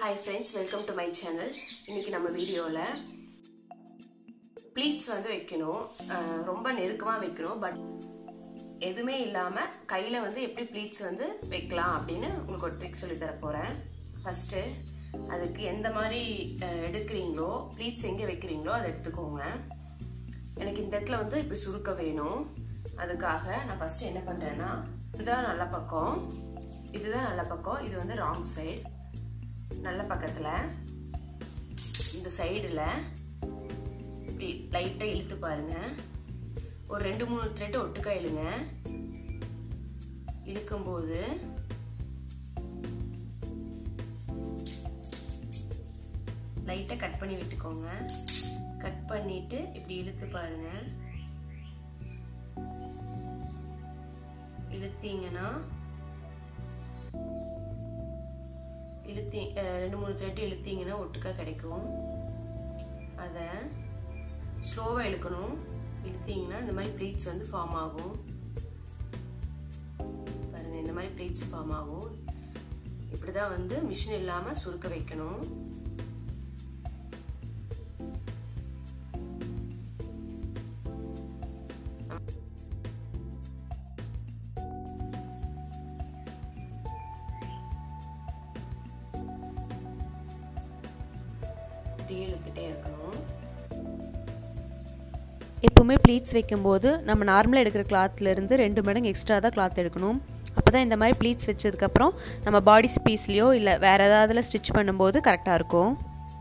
hi friends welcome to my channel இன்னைக்கு நம்ம வீடியோவில் ப்ளீட்ஸ் வந்து வைக்கணும் அஹ் ரொம்ப நெருக்கமாக வைக்கணும் பட் எதுவுமே இல்லாமல் கையில் வந்து எப்படி ப்ளீட்ஸ் வந்து வைக்கலாம் அப்படின்னு உங்களுக்கு ஒரு ட்ரிக் சொல்லி தர போகிறேன் ஃபஸ்ட்டு அதுக்கு எந்த மாதிரி அஹ், எடுக்கிறீங்களோ ப்ளீட்ஸ் எங்கே வைக்கிறீங்களோ அதை எடுத்துக்கோங்க எனக்கு இந்த இடத்துல வந்து இப்படி சுருக்க வேணும் அதுக்காக நான் ஃபஸ்ட்டு என்ன பண்ணுறேன்னா இதுதான் நல்ல பக்கம் இதுதான் நல்ல பக்கம் இது வந்து ராங் சைடு நல்ல பக்கத்தில் இந்த சைடில் இப்படி லைட்டாக இழுத்து பாருங்க ஒரு ரெண்டு மூணு த்ரெட் ஒட்டுக்கா இழுங்க இழுக்கும்போது லைட்டாக கட் பண்ணி விட்டுக்கோங்க கட் பண்ணிட்டு இப்படி இழுத்து பாருங்க இழுத்தீங்கன்னா இழுத்தி அஹ் ரெண்டு மூணு த்ரெட் இழுத்தீங்கன்னா ஒட்டுக்கா கிடைக்கும் அதை ஸ்லோவாக இழுக்கணும் இழுத்தீங்கன்னா இந்த மாதிரி ப்ளீட்ஸ் வந்து ஃபார்ம் ஆகும் பாருங்க இந்த மாதிரி ப்ளீட்ஸ் ஃபார்ம் ஆகும் இப்படி தான் வந்து மிஷின் இல்லாமல் சுருக்க வைக்கணும் இப்படியே இழுத்துட்டே இருக்கணும் எப்போவுமே ப்ளீட்ஸ் வைக்கும்போது நம்ம நார்மலாக எடுக்கிற கிளாத்லேருந்து ரெண்டு மடங்கு எக்ஸ்ட்ரா தான் கிளாத் எடுக்கணும் அப்போ தான் இந்த மாதிரி ப்ளீட்ஸ் வச்சதுக்கப்புறம் நம்ம பாடி பீஸ்லேயோ இல்லை வேறு ஏதாவதுல ஸ்டிச் பண்ணும்போது கரெக்டாக இருக்கும்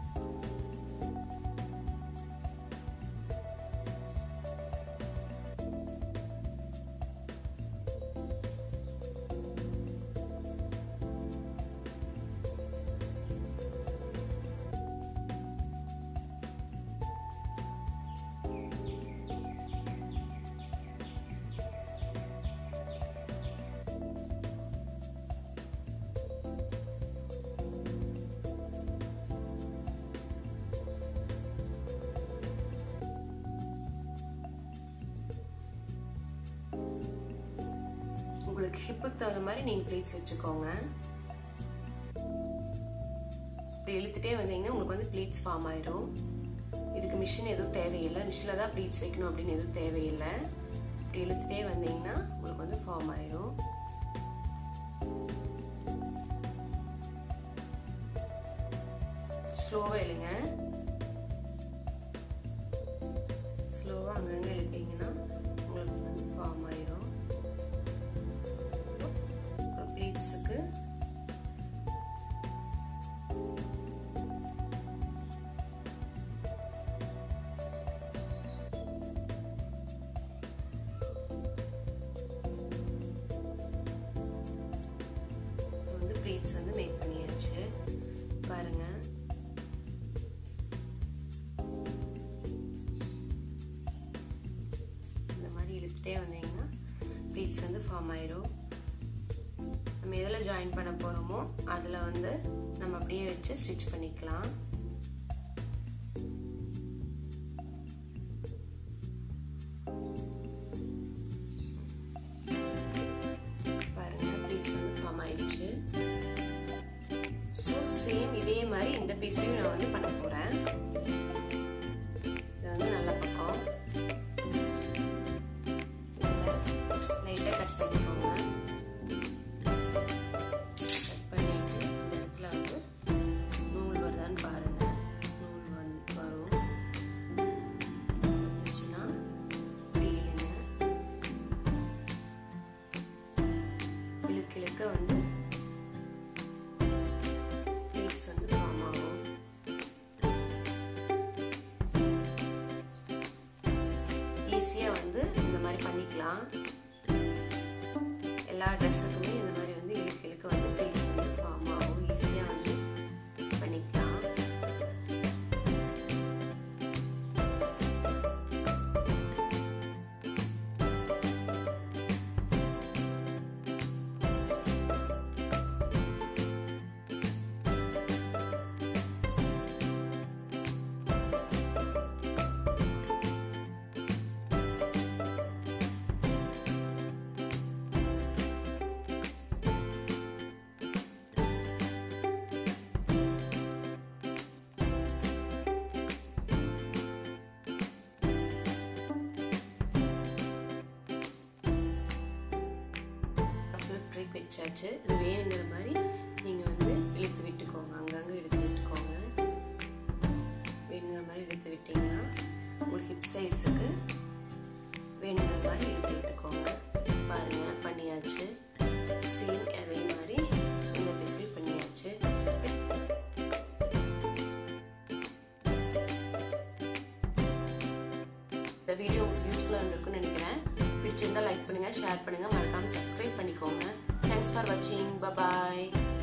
உங்களுக்கு ஹிப்புக்கு தகுந்த மாதிரி நீங்கள் ப்ளீட்ஸ் வச்சுக்கோங்க இப்படி இழுத்துட்டே வந்தீங்கன்னா உங்களுக்கு வந்து ப்ளீட்ஸ் ஃபார்ம் ஆயிடும் இதுக்கு மிஷின் எதுவும் தேவையில்லை மிஷினில் தான் ப்ளீட்ஸ் வைக்கணும் அப்படின்னு எதுவும் தேவையில்லை இப்படி இழுத்துட்டே வந்தீங்கன்னா உங்களுக்கு வந்து ஃபார்ம் ஆயிடும் ஸ்லோவாக இழுங்க ஸ்லோவாக அங்கங்கே இழுத்தீங்கன்னா உங்களுக்கு வந்து ஃபார்ம் ஆயிடும் ப்ளீட்ஸுக்கு வந்து ப்ளீட்ஸ் வந்து மேக் பண்ணியாச்சு பாருங்க இந்த மாதிரி இழுத்துட்டே வந்தீங்கன்னா ப்ளீட்ஸ் வந்து ஃபார்ம் ஆயிடும் நம்ம எதில் ஜாயின் பண்ண போகிறோமோ அதில் வந்து நம்ம அப்படியே வச்சு ஸ்டிச் பண்ணிக்கலாம் பாருங்க ப்ளீட்ஸ் வந்து ஃபார்ம் ஆயிடுச்சு ஸோ சேம் இதே மாதிரி இந்த பீஸ்லையும் நான் வந்து பண்ண போகிறேன் இது வந்து நல்ல பக்கம் லைட்டாக கட் பண்ணிக்கோங்க கட் பண்ணிட்டு இந்த இடத்துல வந்து நூல் வருதான்னு பாருங்க நூல் வந்து வரும் வந்துச்சுன்னா இப்படி இழுங்க இழுக்க இழுக்க வந்து ப்ளீட்ஸ் வந்து ஃபார்ம் ஆகும் ஈஸியாக வந்து இந்த மாதிரி பண்ணிக்கலாம் எல்லா ட்ரெஸ்ஸுக்குமே இந்த மாதிரி வந்து இழுக்க இழுக்க வந்து ப்ளீட்ஸ் வந்து ஃபார்ம் ஆகும் ஈஸியாக வந்து பண்ணிக்கலாம் ஷேப் வச்சாச்சு இது வேணுங்கிற மாதிரி நீங்கள் வந்து இழுத்து விட்டுக்கோங்க அங்கங்கே இழுத்து விட்டுக்கோங்க வேணுங்கிற மாதிரி இழுத்து விட்டிங்கன்னா உங்களுக்கு ஹிப் சைஸுக்கு வேணுங்கிற மாதிரி இழுத்து விட்டுக்கோங்க பாருங்கள் பண்ணியாச்சு சேம் அதே மாதிரி இந்த பீஸ்லேயும் பண்ணியாச்சு இந்த வீடியோ உங்களுக்கு யூஸ்ஃபுல்லாக இருந்திருக்குன்னு நினைக்கிறேன் பிடிச்சிருந்தா லைக் பண்ணுங்கள் ஷேர் பண்ணுங்கள் மறக்காமல் சப்ஸ்கிரைப் பண்ணிக்கோங்க தேங்க்ஸ் ஃபார் வாட்சிங் பபாய்